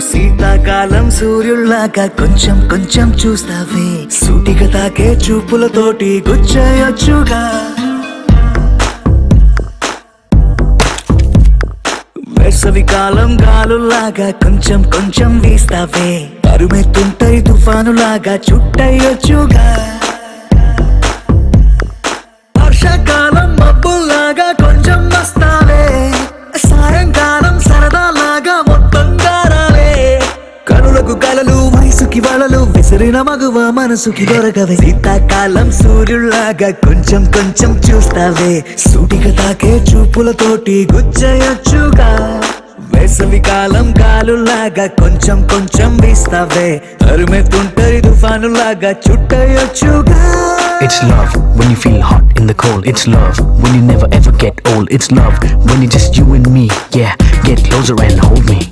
శీతాకాలం సూర్యుల్లాగా కొంచెం కొంచెం చూస్తావే సూటిగా తాకే చూపులతోటి గుచ్చేయొచ్చుగా వేసవి కాలం గాలుల్లాగా కొంచెం కొంచెం వీస్తావే అరుమెత్తుంటాయి తుఫానులాగా చుట్టయ్యొచ్చుగా వర్షాకాలం మబ్బుల్లాగా కొంచెం వస్తావే సాయంకాలం సరదాలాగా మొత్తం గారాలే కనులకు కలలు వయసుకి వలలు విసిరిన మగువ మనసుకి దొరకవే శీతాకాలం సూర్యుల్లాగా కొంచెం కొంచెం చూస్తావే సూటిగా తాకే చూపులతోటి గుచ్చయొచ్చుగా వేసవి కాలం గాలులాగా కొంచెం కొంచెం వీస్తావే అరుమెత్తుంటరి తుఫానులాగా చుట్టయొచ్చుగా It's love when you feel hot in the cold. It's love when you never ever get old. It's love when it's just you and me. Yeah, get closer and hold me.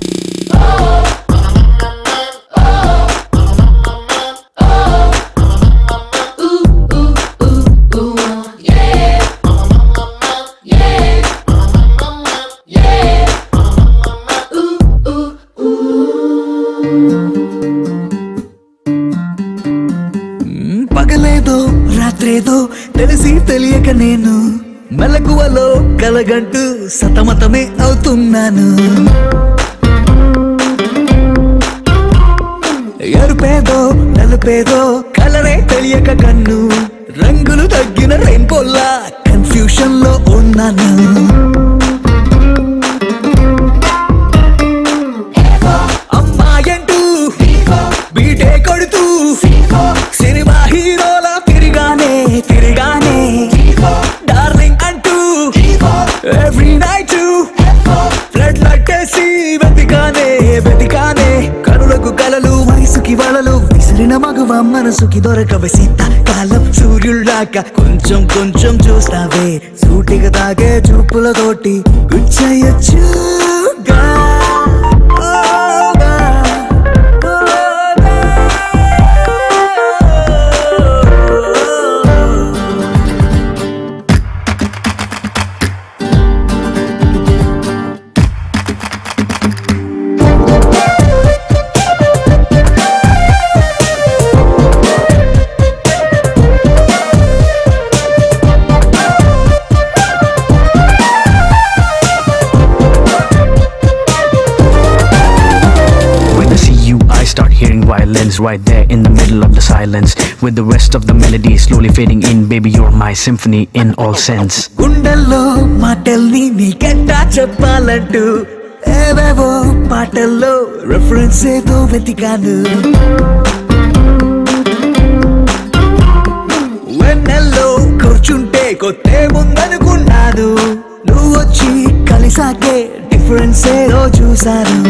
పగలేదో రాత్రేదో తెలిసి తెలియక నేను మెలకువలో కలగంటూ సతమతమే అవుతున్నాను ఎరుపేదో నలుపేదో కలరే తెలియక కన్ను రంగులు తగ్గిన రెయిన్బోల్లా confusion లో ఉన్నాను అమ్మాయంటూ బీటే కొడుతూ సినిమా హీరోల తిరిగానే తిరిగానే డార్లింగ్ అంటూ ఎవ్రీ నైట్ ఫ్లడ్ లట్టేసి వెతికానే వెతికానే కనులకు కలలు వయసుకి వలలు విసిరిన మగువ మనసుకి దొరకవే శీతాకాలం సూర్యుళ్ళాక కొంచెం కొంచెం చూస్తావే సూటిగా తాగే చూపులతోటి గుచ్చయచ్చుగా When I see you, I start hearing violins right there in the middle of the silence. With the rest of the melody slowly fading in, baby, you're my symphony in all sense. గుండెల్లో మాటల్ని నీకెట్టా చెప్పాలంటూ ఏవేవో పాటల్లో reference ఏదో వెతికాను వెన్నెల్లో కూర్చుంటే కొత్తే ముందనుకున్నాను నువ్వు వచ్చి కలిసాకే డిఫరెన్స్ ఏదో చూశాను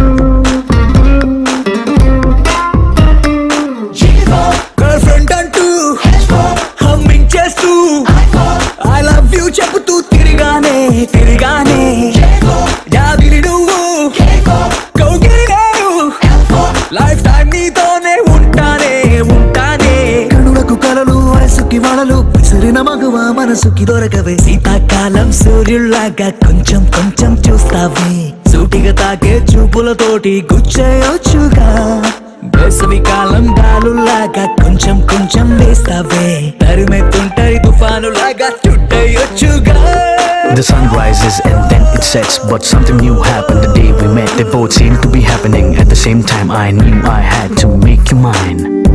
గర్ల్ ఫ్రెండ్ అంటూ హమ్మింగ్ చేస్తూ ఐ లవ్ యూ చెబుతూ తిరిగానే తిరిగానే జాబిలి నువ్వు కౌగిలి నేను లైఫ్ టైం నీతోనే ఉంటానే ఉంటానే కనులకు కలలు వయసుకి వలలు విసిరిన మగువ మనసుకి దొరకవే శీతాకాలం సూర్యుల్లాగా కొంచెం కొంచెం చూస్తావే సూటిగా తాకే చూపులతోటి గుచ్చేయొచ్చుగా వేసవి కాలం గాలులాగా కొంచెం కొంచెం వేస్తావే తరిమెత్తుంటాయి తుఫానులాగా చుట్టయొచ్చుగా The sun rises and then it sets, but something new happened the day we met. They both seemed to be happening at the same time. I knew I had to make you mine.